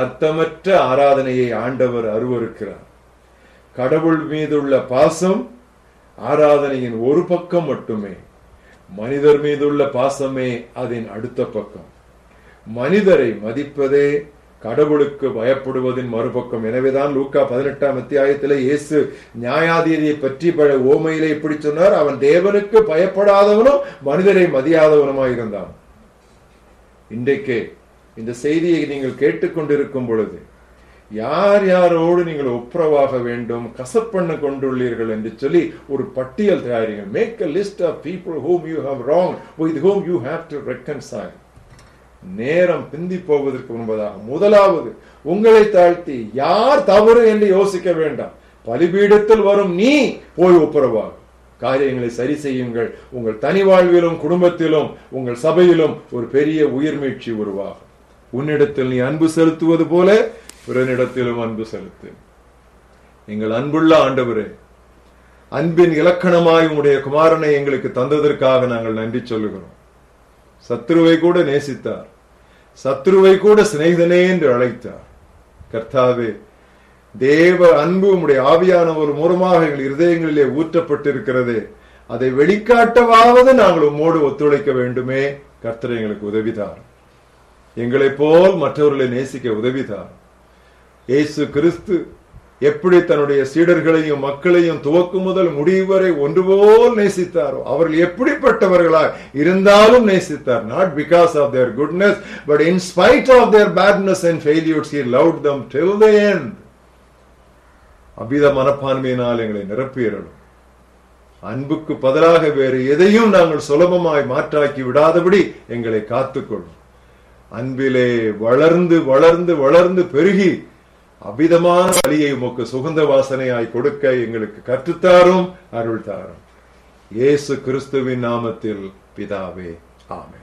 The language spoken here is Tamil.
அர்த்தமற்ற ஆராதனையை ஆண்டவர் அருவருக்கிறார் கடவுள் மீதுள்ள பாசம் ஆராதனையின் ஒரு பக்கம் மட்டுமே மனிதர் மீதுள்ள பாசமே அதன் அடுத்த பக்கம் மனிதரை மதிப்பதே கடவுளுக்கு பயப்படுவதின் மறுபக்கம் எனவேதான் லூக்கா பதினெட்டாம் அத்தியாயத்திலே இயேசு நியாயாதீதியை பற்றி பல ஓமையிலே இப்படி சொன்னார் அவன் தேவனுக்கு பயப்படாதவனும் மனிதரை மதியாதவனுமாய் இருந்தான் இன்றைக்கு இந்த செய்தியை நீங்கள் கேட்டுக்கொண்டிருக்கும் பொழுது யார் யாரோடு நீங்கள் ஒப்புரவாக வேண்டும் கசப்பண்ண கொண்டுள்ளீர்கள் என்று சொல்லி ஒரு பட்டியல் தயாரிங்க make a list of people whom you have wrong with whom you have to reconcile நேரம் பிந்தி போவதற்கு முன்பதாக முதலாவது உங்களை தாழ்த்தி யார் தவறு என்று யோசிக்க வேண்டாம் பலிபீடத்தில் வரும் நீ போய் ஒப்புரவாகும் காரியங்களை சரி செய்யுங்கள் உங்கள் தனி வாழ்விலும் குடும்பத்திலும் உங்கள் சபையிலும் ஒரு பெரிய உயிர்மீழ்ச்சி உருவாகும் உன்னிடத்தில் நீ அன்பு செலுத்துவது போல பிறனிடத்திலும் அன்பு செலுத்து எங்கள் அன்புள்ள ஆண்டவரே அன்பின் இலக்கணமாய் உம்முடைய குமாரனை எங்களுக்கு தந்ததற்காக நாங்கள் நன்றி சொல்லுகிறோம் சத்ருவை கூட நேசித்தார் சத்ருவை கூட சிநேகிதனே என்று அழைத்தார் கர்த்தாவே தேவ அன்பு உம்முடைய ஆவியானவர் மூலமாக எங்கள் இருதயங்களிலே ஊற்றப்பட்டிருக்கிறதே அதை வெளிக்காட்டவாவது நாங்கள் உம்மோடு ஒத்துழைக்க வேண்டுமே கர்த்தரை எங்களுக்கு உதவிதார் எங்களைப் போல் மற்றவர்களை நேசிக்க உதவிதார் இயேசு கிறிஸ்து எப்படி தன்னுடைய சீடர்களையும் மக்களையும் துவக்கு முதல் முடிவு வரை ஒன்று போல் நேசித்தாரோ அவர்கள் எப்படிப்பட்டவர்களாய் இருந்தாலும் நேசித்தார் not because of their goodness but in spite of their badness and failures he loved them till the end அபித மனப்பான்மையினால் எங்களை நிரப்பியறணும் அன்புக்கு பதிலாக வேறு எதையும் நாங்கள் சுலபமாய் மாற்றாக்கி விடாதபடி எங்களை காத்துக்கொள்ளும் அன்பிலே வளர்ந்து வளர்ந்து வளர்ந்து பெருகி அபிதமான வழியை உமக்கு சுகந்த வாசனையாய் கொடுக்க எங்களுக்கு கற்றுத்தாரும் அருள் தாரும் இயேசு கிறிஸ்துவின் நாமத்தில் பிதாவே ஆமென்